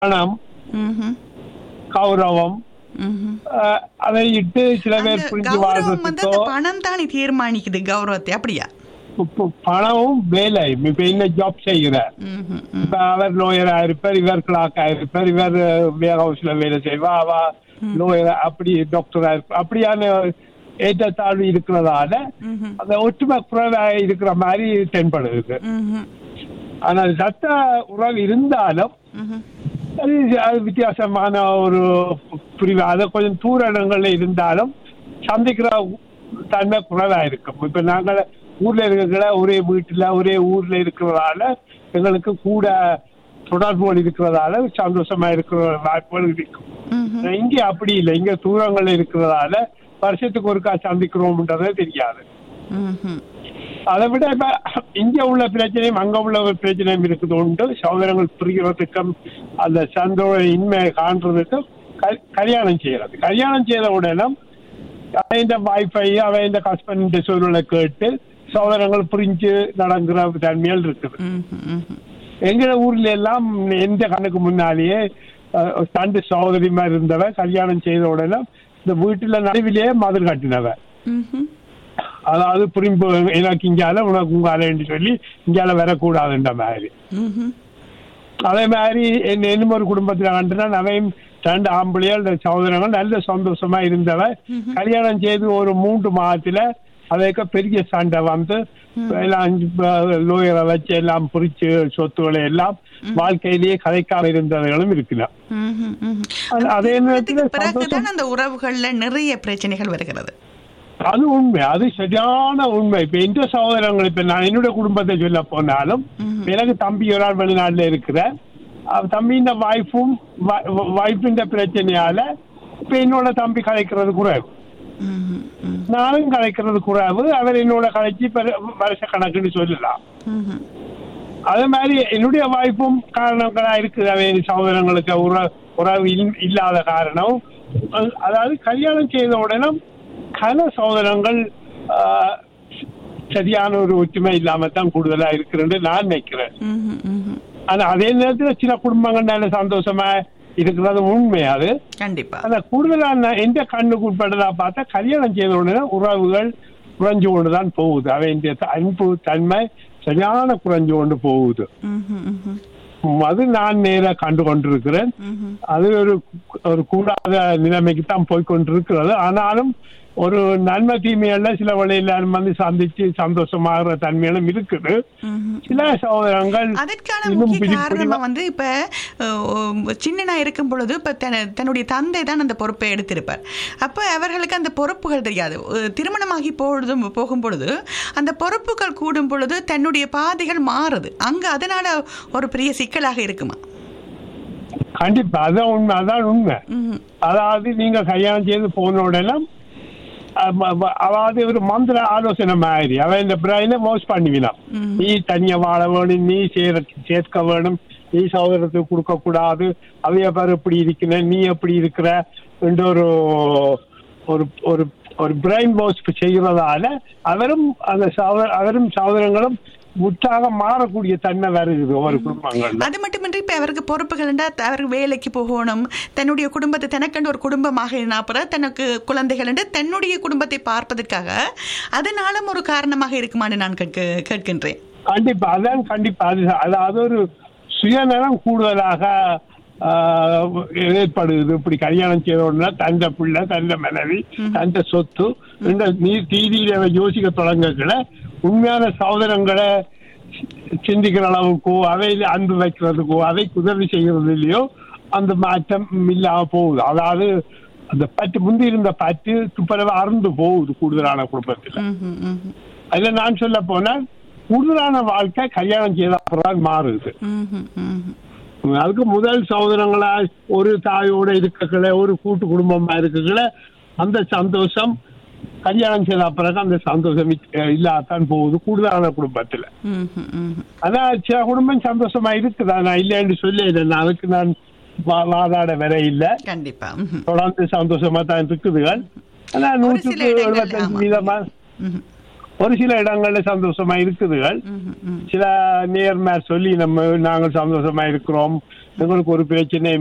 பணம் ம்ஹும். கௌரவம் ம்ஹும். அஹ், அதை இட்டு சில அந்த பேர் புரிஞ்சு கௌரவம் வந்து அந்த வாழ்றதுக்கோ பணம் தானே தீர்மானிக்குது கௌரவத்தை அப்படியா இப்ப பணமும் வேலை இப்ப என்ன ஜாப் செய்கிறார் ம்ஹும். இப்ப அவர் லோயரா இருப்பார் இவர் கிளாக்கா இருப்பார் இவர் வேர் ஹவுஸ்ல வேலை செய்வா அவ லோயரா அப்படி டாக்டரா இருப்பார் அப்படியான ஏற்றத்தாழ்வு இருக்கிறதால ம்ஹும். அந்த ஒற்றுமை குறைவா இருக்கிற மாதிரி தென்படுது ம்ஹும். ஆனால் சட்ட உறவு இருந்தாலும் ம்ஹும். அது அது வித்தியாசமான ஒரு புரிவு அது கொஞ்சம் தூர இடங்கள்ல இருந்தாலும் சந்திக்கிற தன்மை குறைவா இருக்கும் இப்ப நாங்கள் ஊர்ல இருக்கிற ஒரே வீட்டுல ஒரே ஊர்ல இருக்கிறதால எங்களுக்கு கூட தொடர்புகள் இருக்கிறதால சந்தோஷமா இருக்கிற வாய்ப்புகள் இருக்கும் ம்ஹும். இங்க அப்படி இல்லை இங்க தூரங்கள் இருக்கிறதால வருஷத்துக்கு ஒருக்கா சந்திக்கிறோம்ன்றதே தெரியாது ம்ஹும். அதை விட இப்ப இங்க உள்ள பிரச்சனையும் அங்க உள்ள ஒரு பிரச்சனையும் இருக்குது உண்டு சகோதரங்கள் புரிகிறதுக்கும் அந்த சந்தோஷ இன்மையை காண்றதுக்கும் கல்- கல்யாணம் செய்யறது கல்யாணம் செய்த உடனே அவன் இந்த வாய்ப்பை அவன் இந்த ஹஸ்பண்ட் சூழ்நிலை கேட்டு சகோதரங்கள் புரிஞ்சு நடக்கிற தன்மைகள் இருக்குது ம்ஹும். ம்ஹும். எங்க ஊர்ல எல்லாம் எந்த கண்ணுக்கு முன்னாலேயே அஹ், தண்டு சகோதரிமா இருந்தவ கல்யாணம் செய்த உடனே இந்த வீட்டுல நடுவிலேயே மதில் கட்டினவ ம்ஹும். அதாவது புரிம்பு எனக்கு இங்கால உனக்கு உங்காலன்னு சொல்லி இங்கால வரக்கூடாதுன்ற மாதிரி ம்ஹும். அதே மாதிரி என்ன இன்னும் ஒரு குடும்பத்துல கண்டுனா நவையும் ரெண்டு ஆம்பளையால் இந்த சகோதரங்கள் நல்ல சந்தோஷமா இருந்தவ கல்யாணம் செய்து ஒரு மூன்று மாதத்துல அதுக்கு பெரிய சண்டை வந்து எல்லாம் அஞ்சு லோயரை வச்சு எல்லாம் புரிச்சு சொத்துக்களை எல்லாம் வாழ்க்கையிலேயே கதைக்காம இருந்தவர்களும் இருக்கலாம் ம்ஹும். ம்ஹும். அது- அதே நேரத்துல திருமணத்துக்கு பிறகுதான் சந்தோஷம் அந்த உறவுகள்ல நிறைய பிரச்சனைகள் வருகிறது அது உண்மை அது சரியான உண்மை இப்ப எந்த சகோதரங்கள் இப்ப நான் என்னுடைய குடும்பத்தை சொல்ல போனாலும் ம்ஹும். எனக்கு தம்பி ஒரு ஆள் வெளிநாட்டுல இருக்கிற தம்பியின் வாய்ப்பும் வாய்ப்பின் பிரச்சனையால இப்ப என்னோட தம்பி கலைக்கிறது குறைவு ம்ஹும். ம்ஹும். நானும் கலைக்கிறது குறைவு அவர் என்னோட கலைச்சி வருஷ கணக்குன்னு சொல்லலாம் ம்ஹும். அதே மாதிரி என்னுடைய வாய்ப்பும் காரணங்களா இருக்குது அவன் சகோதரங்களுக்கு உற உறவு இல்- இல்லாத காரணம் அஹ் அதாவது கல்யாணம் செய்த உடனே கன சகோதரங்கள் ஆஹ், சரியான ஒரு ஒற்றுமை இல்லாம தான் கூடுதலா இருக்குன்னு நான் நினைக்கிறேன் ம்ஹும். ம்ஹும். ஆனா அதே நேரத்துல சில குடும்பங்கள் நல்ல சந்தோஷமா இருக்கிறது உண்மை அது கண்டிப்பா ஆனா கூடுதலான எந்த கண்ணுக்கு உட்பட்டதா பார்த்தா கல்யாணம் செய்த உடனே உறவுகள் குறைஞ்சு கொண்டுதான் போகுது அவன் அன்பு தன்மை சரியான குறைஞ்சு கொண்டு போகுது ம்ஹும். ம்ஹும். உம், அது நான் நேரா கண்டு கொண்டிருக்கிறேன் ம்ஹும். அது ஒரு ஒரு கூடாத நிலைமைக்கு தான் போய் கொண்டிருக்கிறது ஆனாலும் ஒரு நன்மை தீமைகள்ல சில வழியில வந்து சந்திச்சு சந்தோஷமாகிற தன்மைகளும் இருக்குது ம்ஹும். சில சகோதரங்கள் அதற்கான இன்னும் முக்கிய பிடி- காரணமா பிடிவா- வந்து இப்ப அஹ், சின்னனா இருக்கும் பொழுது இப்ப தன- தன்னுடைய தந்தை தான் அந்த பொறுப்பை எடுத்திருப்பார் அப்ப அவர்களுக்கு அந்த பொறுப்புகள் தெரியாது அஹ், திருமணமாகி பொழுதும் போகும் பொழுது அந்த பொறுப்புகள் கூடும் பொழுது தன்னுடைய பாதைகள் மாறுது அங்க அதனால ஒரு பெரிய சிக்கலாக இருக்குமா கண்டிப்பா அதான் உண்மை அதான் உண்மை ம்ஹும். அதாவது நீங்க கல்யாணம் செய்து போன உடனே அஹ், அஹ், அதாவது ஒரு மந்திர ஆலோசனை மாதிரி அவன் இந்த பிரைனை மோஸ் பண்ணிவினான் ம்ஹும். நீ தனியா வாழ வேணும் நீ சேர சேர்க்க வேணும் நீ சகோதரத்துக்கு கொடுக்க கூடாது அவைய பாரு எப்படி இருக்கிற நீ எப்படி இருக்கிற என்ற ஒரு ஒரு ஒரு ஒரு பிரெயின் வாஷ் செய்கிறதால அவரும் அந்த சகோதர அவரும் சகோதரங்களும் முற்றாக மாறக்கூடிய தன்மை வருது ஒவ்வொரு குடும்பங்கள்ல அது மட்டுமின்றி இப்ப அவருக்கு பொறுப்புகள் என்றால் அவர் வேலைக்கு போகணும் தன்னுடைய குடும்பத்தை தனக்கென்று ஒரு குடும்பமாக இருந்தாப்புற தனக்கு குழந்தைகள் என்று தன்னுடைய குடும்பத்தை பார்ப்பதற்காக அதனாலும் ஒரு காரணமாக இருக்குமான்னு நான் கேட்க கேட்கின்றேன் கண்டிப்பா அதான் கண்டிப்பா அது அதாவது ஒரு சுயநலம் கூடுதலாக ஆஹ், ஏற்படுது இப்படி கல்யாணம் செய்யணும்னா தந்த பிள்ளை தந்த மனைவி தந்த சொத்து இந்த நீ தீதியில யோசிக்க தொடங்கல உண்மையான சகோதரங்களை சி- சிந்திக்கிற அளவுக்கோ அவை அன்பு வைக்கிறதுக்கோ அதை உதவி செய்கிறது இல்லையோ அந்த மாற்றம் இல்லாம போகுது அதாவது அந்த பற்று முந்தி இருந்த பற்று துப்பரவு அறந்து போகுது கூடுதலான குடும்பத்தில் ம்ஹும், ம்ஹும், அதுல நான் சொல்ல போனால் கூடுதலான வாழ்க்கை கல்யாணம் செய்த அப்புறம் மாறுது ம்ஹும், ம்ஹும். அதுக்கு முதல் சகோதரங்களா ஒரு தாயோட இருக்கல ஒரு கூட்டு குடும்பமா இருக்கல அந்த சந்தோஷம் கல்யாணம் செய்த அப்புறம் அந்த சந்தோஷம் இ- இல்லாதான் போகுது கூடுதலான குடும்பத்துல ம்ஹும், ம்ஹும். அதான் சில குடும்பம் சந்தோஷமா இருக்குதா நான் இல்லைன்னு சொல்லி நான் அதுக்கு நான் வா- வாதாட வர இல்ல கண்டிப்பா ம்ஹும், தொடர்ந்து சந்தோஷமா தான் இருக்குதுகள் ஆனா ஒரு நூற்றுக்கு சில இடங்கள், எழுபத்தஞ்சு ஆமா. வீதமா ம்ஹும். ஒரு சில இடங்கள்ல சந்தோஷமா இருக்குதுகள் ம்ஹும், ம். சில நேர்மார் சொல்லி நம்ம நாங்கள் சந்தோஷமா இருக்கிறோம் எங்களுக்கு ஒரு பிரச்சனை